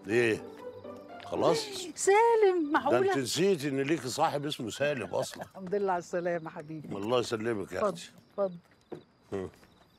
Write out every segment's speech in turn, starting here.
ايه خلاص سالم ده معقوله انت نسيت ان ليكي صاحب اسمه سالم اصلا الحمد لله على السلامه حبيبي الله يسلمك يا اتفضل اختي اتفضل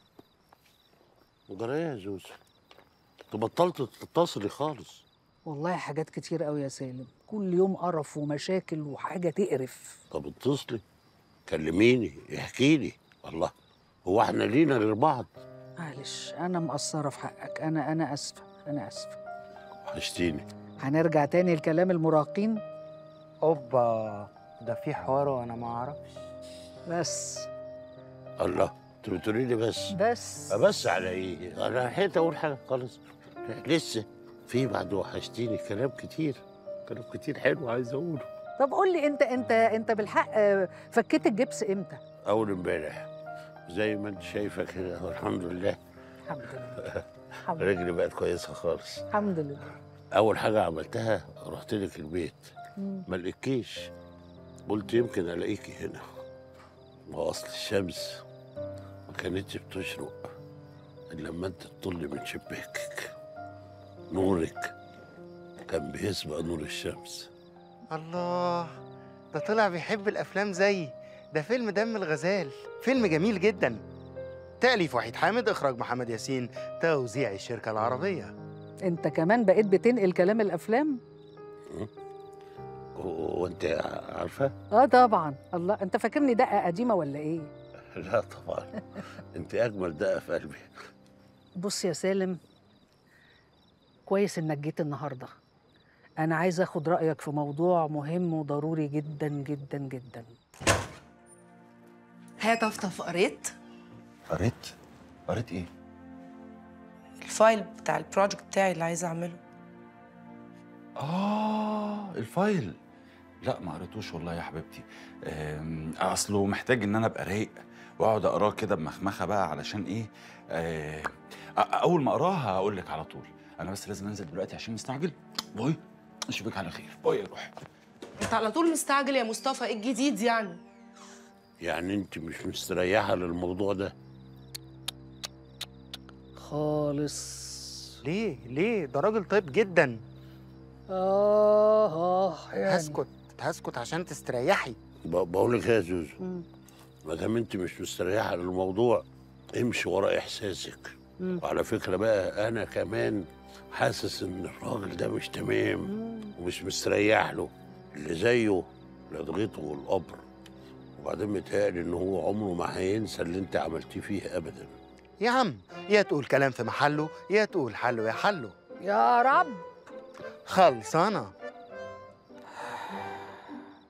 جرى ايه يا زوزو انت بطلت تتصلي خالص والله حاجات كتير قوي يا سالم كل يوم قرف ومشاكل وحاجه تقرف طب اتصلي كلميني احكي لي الله هو احنا لينا غير بعض معلش انا مقصره في حقك انا انا اسفه انا اسفه وحشتيني هنرجع تاني لكلام المراهقين اوبا ده في حوار وانا ما اعرفش بس الله انت بتقولي لي بس بس بس على ايه انا لحقت اقول حاجه خالص لسه في بعد وحشتيني كلام كتير كلام كتير حلو عايز اقوله طب قول لي انت انت انت بالحق آه، فكيت الجبس امتى اول امبارح زي ما انت شايفه كده والحمد لله الحمد لله الحمد لله رجلي بقت كويسه خالص الحمد لله اول حاجه عملتها رحت لك البيت مم. ما لقيتكيش قلت يمكن الاقيكي هنا ما هو اصل الشمس ما كانتش بتشرق الا لما انت تطل من شباكك نورك كان بيسبق نور الشمس الله ده طلع بيحب الافلام زيي ده فيلم دم الغزال فيلم جميل جدا تأليف وحيد حامد إخراج محمد ياسين توزيع الشركة العربية انت كمان بقيت بتنقل كلام الافلام و- وانت عارفه اه طبعا الله انت فاكرني دقه قديمه ولا ايه لا طبعا انت اجمل دقه في قلبي بص يا سالم كويس انك جيت النهارده انا عايز اخد رايك في موضوع مهم وضروري جدا جدا جدا هي طفطف قريت قريت قريت ايه الفايل بتاع البروجكت بتاعي اللي عايزه اعمله اه الفايل لا ما قريتوش والله يا حبيبتي أم، اصله محتاج ان انا ابقى رايق واقعد اقراه كده بمخمخه بقى علشان ايه آه، أ- اول ما اقراها هقول لك على طول انا بس لازم انزل دلوقتي عشان مستعجل باي اشوفك على خير باي يا روحي انت على طول مستعجل يا مصطفى ايه الجديد يعني يعني انت مش مستريحه للموضوع ده خالص ليه ليه ده راجل طيب جدا اه اه يعني. هسكت هسكت عشان تستريحي ب- بقول لك إيه يا زوزو مم. ما دام انت مش مستريحه للموضوع امشي ورا احساسك مم. وعلى فكره بقى انا كمان حاسس ان الراجل ده مش تمام مم. ومش مستريح له اللي زيه لدغته والقبر وبعدين متهيألي ان هو عمره ما هينسى اللي انت عملتيه فيه ابدا يا عم يا تقول كلام في محله يا تقول حله يا حله يا رب خلصانة